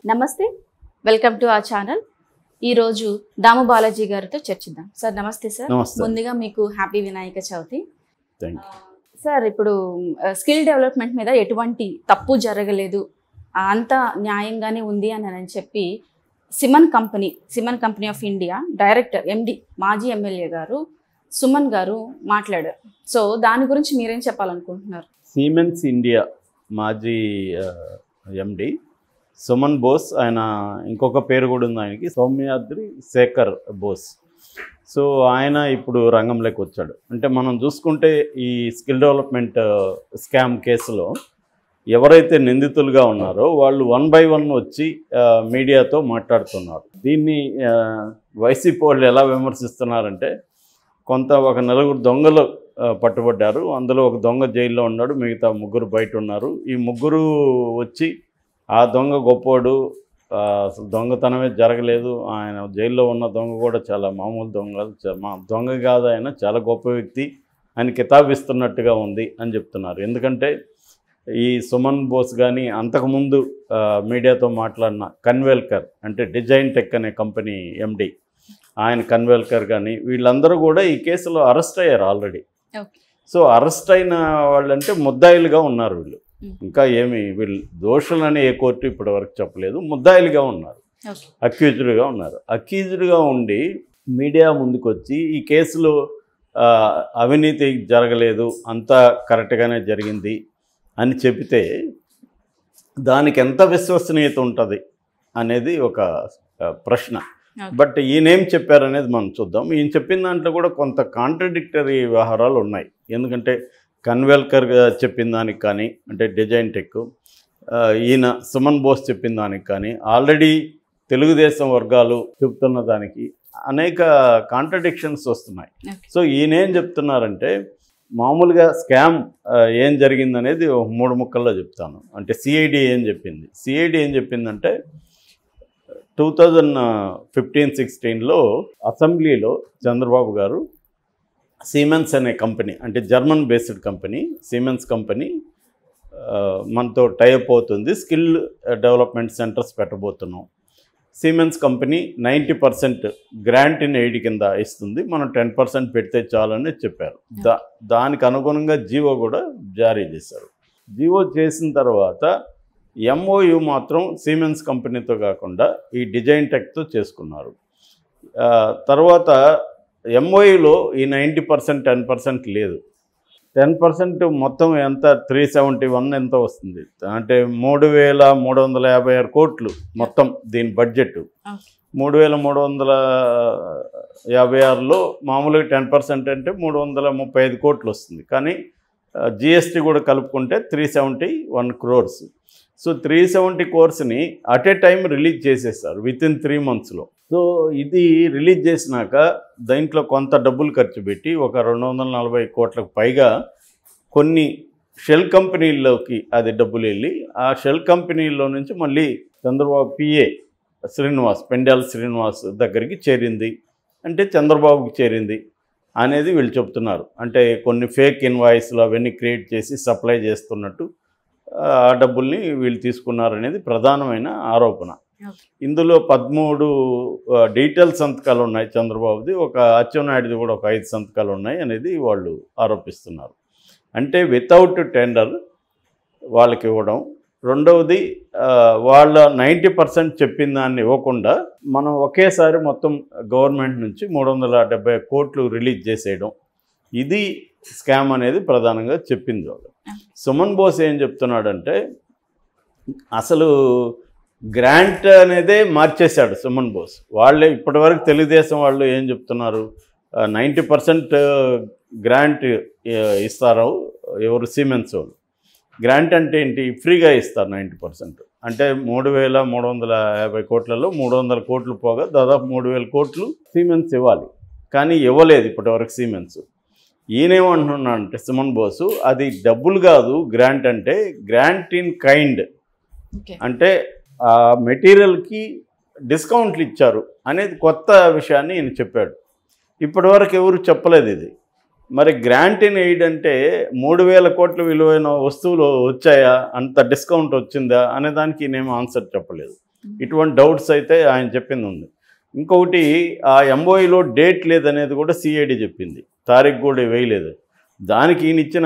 నమస్తే welcome to ఆ channel ఈరోజు దాము బాలాజీ గారితో చర్చిద్దాం సార్ నమస్తే సార్ నమస్తే ముందుగా మీకు happy Vinayaka Chavithi thank sir ఇప్పుడు స్కిల్ డెవలప్మెంట్ మీద ఎటువంటి తప్పు జరగలేదు ఆ, అంతా న్యాయంగానే ఉంది అని అని చెప్పి Siemens company Siemens company of India director MD మాజీ ఎమ్మెల్యే గారు సుమన్ గారు మాట్లాడారు సో దాని గురించి మీరేం చెప్పాలనుకుంటున్నారు సీమెన్స్ ఇండియా మాజీ ఎండి సుమన్ బోస్ ఆయన ఇంకొక పేరు కూడా ఉంది ఆయనకి సౌమ్యాద్రి శేఖర్ బోస్ సో ఆయన ఇప్పుడు రంగంలోకి వచ్చాడు అంటే మనం చూసుకుంటే ఈ స్కిల్ డెవలప్మెంట్ స్కామ్ కేసులో ఎవరైతే నిందితులుగా ఉన్నారో వాళ్ళు వన్ బై వన్ వచ్చి ఆ, మీడియాతో మాట్లాడుతున్నారు దీన్ని ఆ, వైసీపీ వాళ్ళు ఎలా విమర్శిస్తున్నారంటే కొంత ఒక నలుగురు దొంగలు ఆ, పట్టుబడ్డారు అందులో ఒక దొంగ జైల్లో ఉన్నాడు మిగతా ముగ్గురు బయట ఉన్నారు ఈ ముగ్గురు వచ్చి ఆ దొంగ గొప్పోడు ఆ, అసలు దొంగతనమే జరగలేదు ఆయన జైల్లో ఉన్న దొంగ కూడా చాలా మామూలు దొంగ కాదు, చ- మా దొంగ కాదు ఆయన చాలా గొప్ప వ్యక్తి అని కితాబిస్తున్నట్టుగా ఉంది అని చెప్తున్నారు ఎందుకంటే ఈ సుమన్ బోస్ కానీ అంతకుముందు ఆ, మీడియాతో మాట్లాడిన కన్వెల్కర్ అంటే డిజైన్ టెక్ అనే కంపెనీ ఎండి ఆయన కన్వెల్కర్ కానీ వీళ్ళందరూ కూడా ఈ కేసులో అరెస్ట్ అయ్యారు ఆల్రెడీ ఓకే సో అరెస్ట్ అయిన వాళ్ళంటే ముద్దాయిలుగా ఉన్నారు వీళ్ళు Mm. ఇంకా ఏమి వీళ్ళు దోషులని ఏ కోర్టు ఇప్పటి వరకు చెప్పలేదు ముద్దాయిలుగా ఉన్నారు ఓకే అక్యూజ్డ్గా ఉన్నారు అక్యూజ్డ్గా ఉండి మీడియా ముందుకు వచ్చి ఈ కేసులో ఆ, అవినీతి జరగలేదు అంతా కరెక్ట్గానే జరిగింది అని చెబితే దానికి ఎంత విశ్వసనీయత ఉంటుంది అనేది ఒక ఆ, ప్రశ్న Okay. బట్ ఈయనేం చెప్పారనేది మనం చూద్దాం ఈయన చెప్పిన దాంట్లో కూడా కొంత కాంట్రడిక్టరీ వ్యవహారాలు ఉన్నాయి ఎందుకంటే కన్వెల్కర్ చెప్పిన దానికి కానీ అంటే డిజైన్ టెక్ ఆ, ఈయన సుమన్ బోస్ చెప్పిన దానికి కానీ ఆల్రెడీ తెలుగుదేశం వర్గాలు చెప్తున్న దానికి అనేక కాంట్రడిక్షన్స్ వస్తున్నాయి ఓకే సో ఈయనేం చెప్తున్నారంటే మామూలుగా స్కామ్ ఏం జరిగిందనేది ఒక మూడు ముక్కల్లో చెప్తాను అంటే సిఐడి ఏం చెప్పింది సిఐడి ఏం చెప్పిందంటే టూ థౌజండ్ ఫిఫ్టీన్ సిక్స్టీన్లో అసెంబ్లీలో చంద్రబాబు గారు సీమెన్స్ అనే కంపెనీ అంటే German based company Siemens company ఆ, మనతో టైఅప్ అవుతుంది స్కిల్ డెవలప్మెంట్ సెంటర్స్ పెట్టబోతున్నాం Siemens company ninety percent grant in aid కింద ఇస్తుంది మనం టెన్ పర్సెంట్ పెడితే చాలని చెప్పారు దా దానికి అనుగుణంగా జీవో కూడా జారీ చేశారు జీవో చేసిన తర్వాత ఎంఓయు మాత్రం సీమెన్స్ కంపెనీతో కాకుండా ఈ డిజైన్ టెక్తో చేసుకున్నారు ఆ, తర్వాత ఎంఓయులో ఈ నైంటీ పర్సెంట్ టెన్ పర్సెంట్ లేదు టెన్ పర్సెంట్ మొత్తం ఎంత త్రీ సెవెంటీ వన్ ఎంత వస్తుంది అంటే మూడు వేల మూడు వందల యాభై ఆరు కోట్లు మొత్తం దీని బడ్జెట్ ఓకే మూడు వేల మూడు వందల యాభై ఆరులో మామూలుగా టెన్ పర్సెంట్ అంటే మూడు వందల ముప్పై ఐదు కోట్లు వస్తుంది కానీ జిఎస్టీ కూడా కలుపుకుంటే three seventy one crores so three seventy కోర్స్ని అట్ ఏ టైం రిలీజ్ చేసేస్తారు విత్ ఇన్ త్రీ మంత్స్లో సో ఇది రిలీజ్ చేసినాక దీంట్లో కొంత డబ్బులు ఖర్చు పెట్టి ఒక రెండు వందల నలభై కోట్లకు పైగా కొన్ని షెల్ కంపెనీల్లోకి అది డబ్బులు వెళ్ళి ఆ షెల్ కంపెనీల్లో నుంచి మళ్ళీ చంద్రబాబు పిఏ శ్రీనివాస్ పెండాల్ శ్రీనివాస్ దగ్గరికి చేరింది అంటే చంద్రబాబుకి చేరింది అనేది వీళ్ళు చెప్తున్నారు అంటే కొన్ని ఫేక్ ఇన్వాయిస్లు అవన్నీ క్రియేట్ చేసి సప్లై చేస్తున్నట్టు ఆ డబ్బుల్ని వీళ్ళు తీసుకున్నారనేది ప్రధానమైన ఆరోపణ ఓకే ఇందులో పదమూడు డీటెయిల్ సంతకాలు ఉన్నాయి చంద్రబాబుది ఒక అచ్చెన్నాయుడిది కూడా ఒక ఐదు సంతకాలు ఉన్నాయి అనేది వాళ్ళు ఆరోపిస్తున్నారు అంటే వితౌట్ టెండర్ వాళ్ళకి ఇవ్వడం రెండవది ఆ, వాళ్ళ నైంటీ పర్సెంట్ చెప్పిన దాన్ని ఇవ్వకుండా మనం ఒకేసారి మొత్తం గవర్నమెంట్ నుంచి మూడు వందల డెబ్బై కోట్లు రిలీజ్ చేసేయడం ఇది స్కామ్ అనేది ప్రధానంగా చెప్పింది వాళ్ళు సుమన్ బోస్ ఏం చెప్తున్నాడంటే అసలు గ్రాంట్ అనేదే మార్చేశాడు సుమన్ బోస్ వాళ్ళే ఇప్పటివరకు తెలుగుదేశం వాళ్ళు ఏం చెప్తున్నారు నైంటీ పర్సెంట్ గ్రాంట్ ఇస్తారు ఎవరు సిమెంట్స్ వాళ్ళు గ్రాంట్ అంటే ఏంటి ఫ్రీగా ఇస్తారు నైంటీ పర్సెంట్ అంటే మూడు వేల మూడు వందల యాభై కోట్లలో మూడు వందల కోట్లు పోగా దాదాపు మూడు వేల కోట్లు సిమెంట్స్ ఇవ్వాలి కానీ ఇవ్వలేదు ఇప్పటివరకు సిమెంట్స్ ఈయనేమంటున్నాడంటే సుమన్ బోసు అది డబ్బులు కాదు గ్రాంట్ అంటే గ్రాంట్ ఇన్ కైండ్ ఓకే అంటే ఆ మెటీరియల్కి డిస్కౌంట్లు ఇచ్చారు అనేది కొత్త విషయాన్ని ఈయన చెప్పాడు ఇప్పటివరకు ఎవరు చెప్పలేదు ఇది మరి గ్రాంట్ ఇన్ ఎయిడ్ అంటే మూడు వేల కోట్ల విలువైన వస్తువులు వచ్చాయా అంత డిస్కౌంట్ వచ్చిందా అనే దానికి నేనేం ఆన్సర్ చెప్పలేదు ఇటువంటి డౌట్స్ అయితే ఆయన చెప్పింది ఉంది ఇంకొకటి ఆ ఎంఓఈలో డేట్ లేదనేది కూడా సిఐడి చెప్పింది తారీఖు కూడా వేయలేదు దానికి ఈయన ఇచ్చిన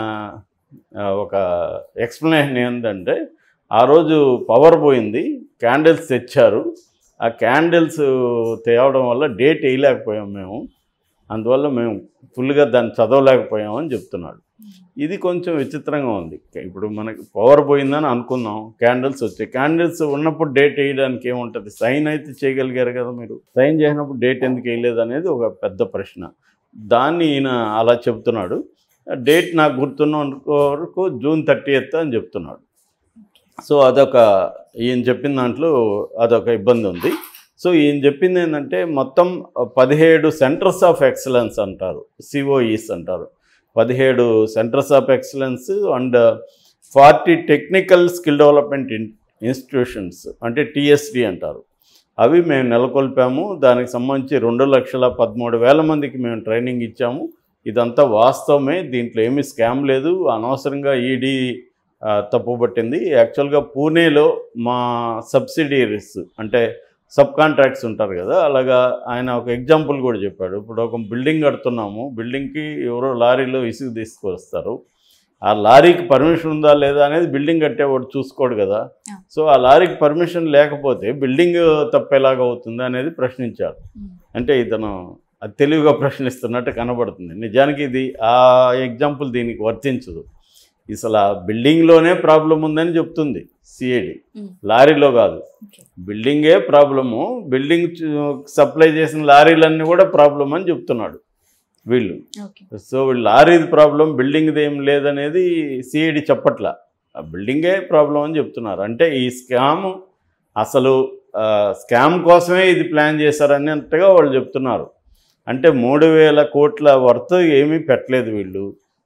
ఆ, ఒక ఎక్స్ప్లెనేషన్ ఏంటంటే ఆ రోజు పవర్ పోయింది క్యాండిల్స్ తెచ్చారు ఆ క్యాండిల్స్ తేవడం వల్ల డేట్ వేయలేకపోయాం మేము అందువల్ల మేము ఫుల్గా దాన్ని చదవలేకపోయామని చెప్తున్నాడు ఇది కొంచెం విచిత్రంగా ఉంది ఇప్పుడు మనకి పవర్ పోయిందని అనుకుందాం క్యాండిల్స్ వచ్చాయి క్యాండిల్స్ ఉన్నప్పుడు డేట్ వేయడానికి ఏముంటుంది సైన్ అయితే చేయగలిగారు కదా మీరు సైన్ చేసినప్పుడు డేట్ ఎందుకు వేయలేదు అనేది ఒక పెద్ద ప్రశ్న దాన్ని ఈయన అలా చెప్తున్నాడు డేట్ నాకు గుర్తున్న వరకు జూన్ థర్టీ అని చెప్తున్నాడు సో అదొక ఈయన చెప్పిన దాంట్లో అదొక ఇబ్బంది ఉంది సో ఈయన చెప్పింది ఏంటంటే మొత్తం పదిహేడు సెంటర్స్ ఆఫ్ ఎక్సలెన్స్ అంటారు సిఓఈస్ అంటారు పదిహేడు centres of excellence and forty technical skill development in institutions అంటే టిఎస్డి అంటారు అవి మేము నెలకొల్పాము దానికి సంబంధించి రెండు లక్షల పదమూడు వేల మందికి మేము ట్రైనింగ్ ఇచ్చాము ఇదంతా వాస్తవమే దీంట్లో ఏమీ స్కామ్ లేదు అనవసరంగా ఈడీ తప్పుపట్టింది యాక్చువల్గా పూణేలో మా సబ్సిడీరీస్ అంటే సబ్ కాంట్రాక్ట్స్ ఉంటారు కదా అలాగా ఆయన ఒక ఎగ్జాంపుల్ కూడా చెప్పాడు ఇప్పుడు ఒక బిల్డింగ్ కడుతున్నాము బిల్డింగ్కి ఎవరో లారీలో ఇసుగు తీసుకొస్తారు ఆ లారీకి పర్మిషన్ ఉందా లేదా అనేది బిల్డింగ్ కట్టేవాడు చూసుకోడు కదా Yeah. సో ఆ లారీకి పర్మిషన్ లేకపోతే బిల్డింగ్ తప్పేలాగా అవుతుంది అనేది ప్రశ్నించాడు అంటే ఇతను అది తెలివిగా ప్రశ్నిస్తున్నట్టు కనబడుతుంది నిజానికి ఇది ఆ ఎగ్జాంపుల్ దీనికి వర్తించదు అసలు ఆ బిల్డింగ్లోనే ప్రాబ్లం ఉందని చెప్తుంది సిఐడి Mm. లారీలో కాదు Okay. బిల్డింగే ప్రాబ్లము బిల్డింగ్ సప్లై చేసిన లారీలన్నీ కూడా ప్రాబ్లం అని చెప్తున్నాడు వీళ్ళు ఓకే సో వీళ్ళు లారీది ప్రాబ్లం బిల్డింగ్ది ఏం లేదనేది సిఐడి చెప్పట్లా ఆ బిల్డింగే ప్రాబ్లం అని చెప్తున్నారు అంటే ఈ స్కామ్ అసలు ఆ, స్కామ్ కోసమే ఇది ప్లాన్ చేశారన్నట్టుగా వాళ్ళు చెప్తున్నారు అంటే మూడు వేల కోట్ల వర్త్ ఏమీ పెట్టలేదు వీళ్ళు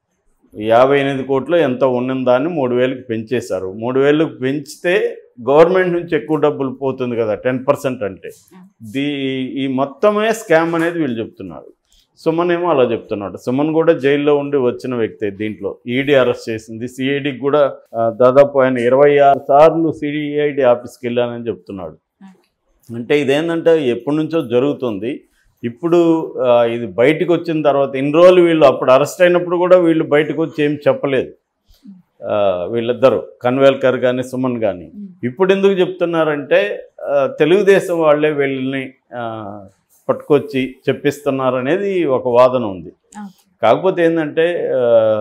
యాభై ఎనిమిది కోట్లు ఎంత ఉన్న దాన్ని మూడు వేలకు పెంచేశారు మూడు వేలకు పెంచితే గవర్నమెంట్ నుంచి ఎక్కువ డబ్బులు పోతుంది కదా టెన్ పర్సెంట్ అంటే దీ ఈ మొత్తమే స్కామ్ అనేది వీళ్ళు చెప్తున్నారు సుమన్ ఏమో అలా చెప్తున్నాడు సుమన్ కూడా జైల్లో ఉండి వచ్చిన వ్యక్తే దీంట్లో ఈడీ అరెస్ట్ చేసింది సిఐడికి కూడా ఆ, దాదాపు ఆయన ఇరవై ఆరు సార్లు సిఐడి ఆఫీస్కి వెళ్ళానని చెప్తున్నాడు అంటే ఇదేంటంటే ఎప్పటి నుంచో జరుగుతుంది ఇప్పుడు ఆ, ఇది బయటకు వచ్చిన తర్వాత ఇన్ని రోజులు వీళ్ళు అప్పుడు అరెస్ట్ అయినప్పుడు కూడా వీళ్ళు బయటకు వచ్చి ఏం చెప్పలేదు ఆ, వీళ్ళిద్దరు కన్వేల్కర్ కానీ సుమన్ కానీ ఇప్పుడు ఎందుకు చెప్తున్నారంటే ఆ, తెలుగుదేశం వాళ్ళే వీళ్ళని ఆ, పట్టుకొచ్చి చెప్పిస్తున్నారు అనేది ఒక వాదన ఉంది కాకపోతే ఏంటంటే ఆ,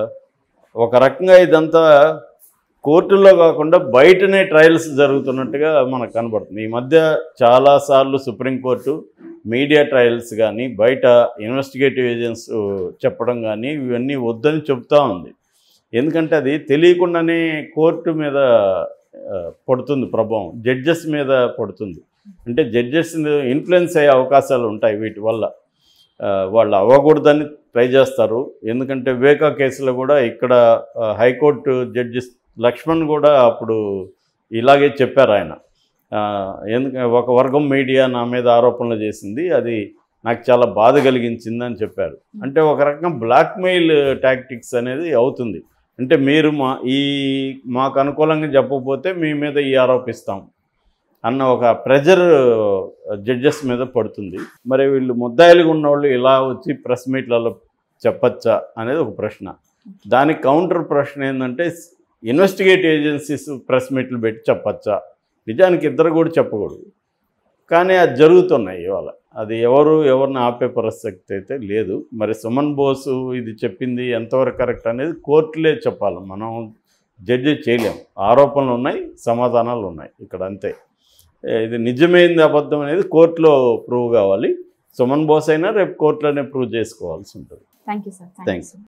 ఒక రకంగా ఇదంతా కోర్టుల్లో కాకుండా బయటనే ట్రయల్స్ జరుగుతున్నట్టుగా మనకు కనబడుతుంది ఈ మధ్య చాలాసార్లు సుప్రీంకోర్టు మీడియా ట్రయల్స్ కానీ బయట ఇన్వెస్టిగేటివ్ ఏజెంట్స్ చెప్పడం కానీ ఇవన్నీ వద్దని చెప్తా ఉంది ఎందుకంటే అది తెలియకుండానే కోర్టు మీద ఆ, పడుతుంది ప్రభావం జడ్జెస్ మీద పడుతుంది అంటే జడ్జెస్ ఇన్ఫ్లుయెన్స్ అయ్యే అవకాశాలు ఉంటాయి వీటి వల్ల ఆ, వాళ్ళు అవ్వకూడదని ట్రై చేస్తారు ఎందుకంటే వివేకా కేసులో కూడా ఇక్కడ ఆ, హైకోర్టు జడ్జి లక్ష్మణ్ కూడా అప్పుడు ఇలాగే చెప్పారు ఆయన ఆ, ఎందుక ఒక వర్గం మీడియా నా మీద ఆరోపణలు చేసింది అది నాకు చాలా బాధ కలిగించింది అని చెప్పారు అంటే ఒక రకం బ్లాక్మెయిల్ టాక్టిక్స్ అనేది అవుతుంది అంటే మీరు మా ఈ మాకు అనుకూలంగా చెప్పకపోతే మీ మీద ఈ ఆరోపిస్తాం అన్న ఒక ప్రెజర్ జడ్జెస్ మీద పడుతుంది మరి వీళ్ళు ముద్దాయిలుగా ఉన్నవాళ్ళు ఇలా వచ్చి ప్రెస్ మీట్లలో చెప్పచ్చా అనేది ఒక ప్రశ్న దానికి కౌంటర్ ప్రశ్న ఏంటంటే ఇన్వెస్టిగేట్ ఏజెన్సీస్ ప్రెస్ మీట్లు పెట్టి చెప్పచ్చా నిజానికి ఇద్దరు కూడా చెప్పకూడదు కానీ అది జరుగుతున్నాయి ఇవాళ అది ఎవరు ఎవరిని ఆపే పరిస్థితి అయితే లేదు మరి సుమన్ బోసు ఇది చెప్పింది ఎంతవరకు కరెక్ట్ అనేది కోర్టులే చెప్పాలి మనం జడ్జి చేయలేం ఆరోపణలు ఉన్నాయి సమాధానాలు ఉన్నాయి ఇక్కడ అంతే ఏ, ఇది నిజమైంది అబద్ధం అనేది కోర్టులో ప్రూవ్ కావాలి సుమన్ బోస్ అయినా రేపు కోర్టులోనే ప్రూవ్ చేసుకోవాల్సి ఉంటుంది thank you sir Thanks. Thank you